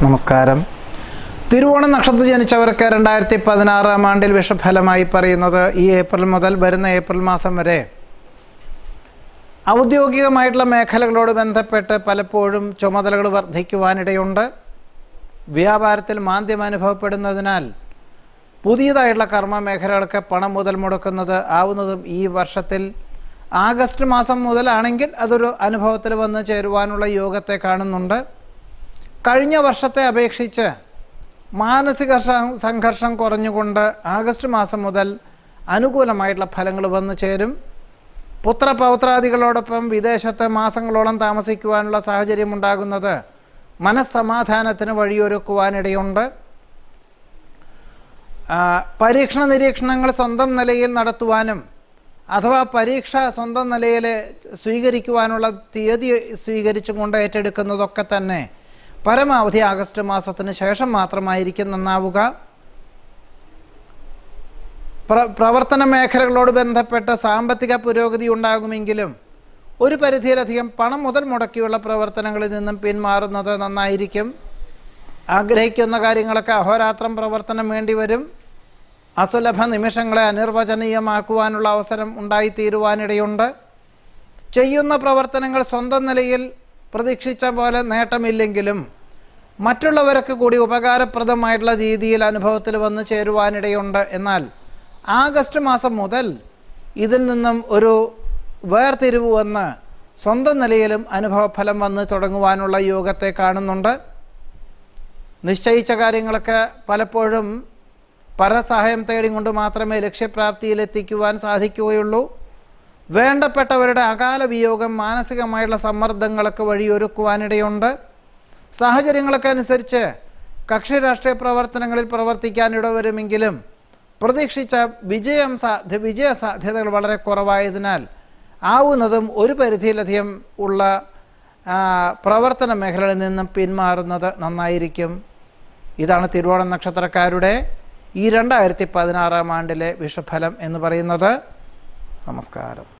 നമസ്കാരം തിരുവോണ നക്ഷത്രത്തിൽ ജനിച്ചവർക്ക് രണ്ടായിരത്തി പതിനാറാം ആണ്ടിൽ വിഷഫലമായി പറയുന്നത് ഈ ഏപ്രിൽ മുതൽ വരുന്ന ഏപ്രിൽ മാസം വരെ ഔദ്യോഗികമായിട്ടുള്ള മേഖലകളോട് ബന്ധപ്പെട്ട് പലപ്പോഴും ചുമതലകൾ വർദ്ധിക്കുവാനിടയുണ്ട് വ്യാപാരത്തിൽ മാന്ദ്യം അനുഭവപ്പെടുന്നതിനാൽ പുതിയതായിട്ടുള്ള കർമ്മ മേഖലകൾക്ക് പണം മുതൽ മുടക്കുന്നത് ആവുന്നതും ഈ വർഷത്തിൽ ആഗസ്റ്റ് മാസം മുതലാണെങ്കിൽ അതൊരു അനുഭവത്തിൽ വന്ന് ചേരുവാനുള്ള യോഗത്തെ കാണുന്നുണ്ട് കഴിഞ്ഞ വർഷത്തെ അപേക്ഷിച്ച് മാനസിക സ- സംഘർഷം കുറഞ്ഞുകൊണ്ട് ആഗസ്റ്റ് മാസം മുതൽ അനുകൂലമായിട്ടുള്ള ഫലങ്ങൾ വന്നു ചേരും പുത്രപൗത്രാദികളോടൊപ്പം വിദേശത്ത് മാസങ്ങളോളം താമസിക്കുവാനുള്ള സാഹചര്യം ഉണ്ടാകുന്നത് മനസ്സമാധാനത്തിന് വഴിയൊരുക്കുവാനിടയുണ്ട് ആ, പരീക്ഷണ നിരീക്ഷണങ്ങൾ സ്വന്തം നിലയിൽ നടത്തുവാനും അഥവാ പരീക്ഷ സ്വന്തം നിലയിൽ സ്വീകരിക്കുവാനുള്ള തീയതി സ്വീകരിച്ചും കൊണ്ട് ഏറ്റെടുക്കുന്നതൊക്കെ തന്നെ പരമാവധി ആഗസ്റ്റ് മാസത്തിന് ശേഷം മാത്രമായിരിക്കും നന്നാവുക പ്ര പ്രവർത്തന മേഖലകളോട് ബന്ധപ്പെട്ട സാമ്പത്തിക പുരോഗതി ഉണ്ടാകുമെങ്കിലും ഒരു പരിധിയിലധികം പണം മുതൽ മുടക്കിയുള്ള പ്രവർത്തനങ്ങളിൽ നിന്നും പിന്മാറുന്നത് നന്നായിരിക്കും ആഗ്രഹിക്കുന്ന കാര്യങ്ങളൊക്കെ അഹോരാത്രം പ്രവർത്തനം വേണ്ടിവരും അസുലഭ നിമിഷങ്ങളെ അനിർവചനീയമാക്കുവാനുള്ള അവസരം ഉണ്ടായിത്തീരുവാനിടയുണ്ട് ചെയ്യുന്ന പ്രവർത്തനങ്ങൾ സ്വന്തം നിലയിൽ പ്രതീക്ഷിച്ച പോലെ നേട്ടമില്ലെങ്കിലും മറ്റുള്ളവർക്ക് കൂടി ഉപകാരപ്രദമായിട്ടുള്ള രീതിയിൽ അനുഭവത്തിൽ വന്നു ചേരുവാനിടയുണ്ട് എന്നാൽ ആഗസ്റ്റ് മാസം മുതൽ ഇതിൽ നിന്നും ഒരു വേർതിരിവ് വന്ന് സ്വന്തം നിലയിലും അനുഭവഫലം വന്ന് തുടങ്ങുവാനുള്ള യോഗത്തെ കാണുന്നുണ്ട് നിശ്ചയിച്ച കാര്യങ്ങളൊക്കെ പലപ്പോഴും പരസഹായം തേടിക്കൊണ്ട് മാത്രമേ ലക്ഷ്യപ്രാപ്തിയിലെത്തിക്കുവാൻ സാധിക്കുകയുള്ളൂ വേണ്ടപ്പെട്ടവരുടെ അകാല വിയോഗം മാനസികമായുള്ള സമ്മർദ്ദങ്ങളൊക്കെ വഴിയൊരുക്കുവാനിടയുണ്ട് സാഹചര്യങ്ങളൊക്കെ അനുസരിച്ച് കക്ഷി രാഷ്ട്രീയ പ്രവർത്തനങ്ങളിൽ പ്രവർത്തിക്കാൻ ഇടവരുമെങ്കിലും പ്രതീക്ഷിച്ച വിജയം സാധ്യ വിജയ സാധ്യതകൾ വളരെ കുറവായതിനാൽ ആവുന്നതും ഒരു പരിധിയിലധികം ഉള്ള ആ, പ്രവർത്തന മേഖലകളിൽ നിന്നും പിന്മാറുന്നത് നന്നായിരിക്കും ഇതാണ് തിരുവോണം നക്ഷത്രക്കാരുടെ ഈ രണ്ടായിരത്തി പതിനാറാം ആണ്ടിലെ വിഷഫലം എന്ന് പറയുന്നത് നമസ്കാരം